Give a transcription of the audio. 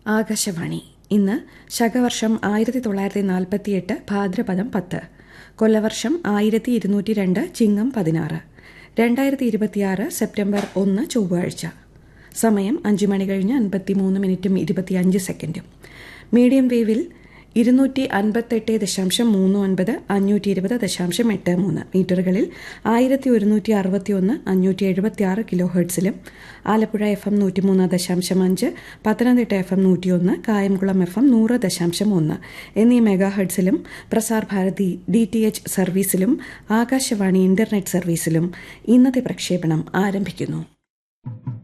ആകാശവാണി ഇന്ന് ശകവർഷം ആയിരത്തി തൊള്ളായിരത്തി നാൽപ്പത്തിയെട്ട് ഭാദ്രപദം പത്ത് കൊല്ലവർഷം ആയിരത്തി ഇരുന്നൂറ്റി രണ്ട് ചിങ്ങം പതിനാറ് രണ്ടായിരത്തി ഇരുപത്തിയാറ് സെപ്റ്റംബർ ഒന്ന് ചൊവ്വാഴ്ച സമയം അഞ്ച് മണി കഴിഞ്ഞ് അൻപത്തിമൂന്ന് മിനിറ്റും ഇരുപത്തിയഞ്ച് സെക്കൻഡും മീഡിയം വേവിൽ ഇരുന്നൂറ്റി അൻപത്തെട്ട് ദശാംശം മൂന്ന് ഒൻപത് അഞ്ഞൂറ്റി ഇരുപത് ദശാംശം എട്ട് മൂന്ന് മീറ്ററുകളിൽ ആയിരത്തി ഒരുന്നൂറ്റി അറുപത്തി ഒന്ന് അഞ്ഞൂറ്റി എഴുപത്തി ആറ് കിലോ ഹെർട്സിലും ആലപ്പുഴ എഫ് എം നൂറ്റിമൂന്ന് ദശാംശം അഞ്ച് പത്തനംതിട്ട എഫ് എം നൂറ്റിയൊന്ന് കായംകുളം എഫ് എം നൂറ് ദശാംശം ഒന്ന് എന്നീ മെഗാ ഹെർട്സിലും Prasar Bharati D T H സർവീസിലും ആകാശവാണി ഇന്റർനെറ്റ് സർവീസിലും ഇന്നത്തെ പ്രക്ഷേപണം ആരംഭിക്കുന്നു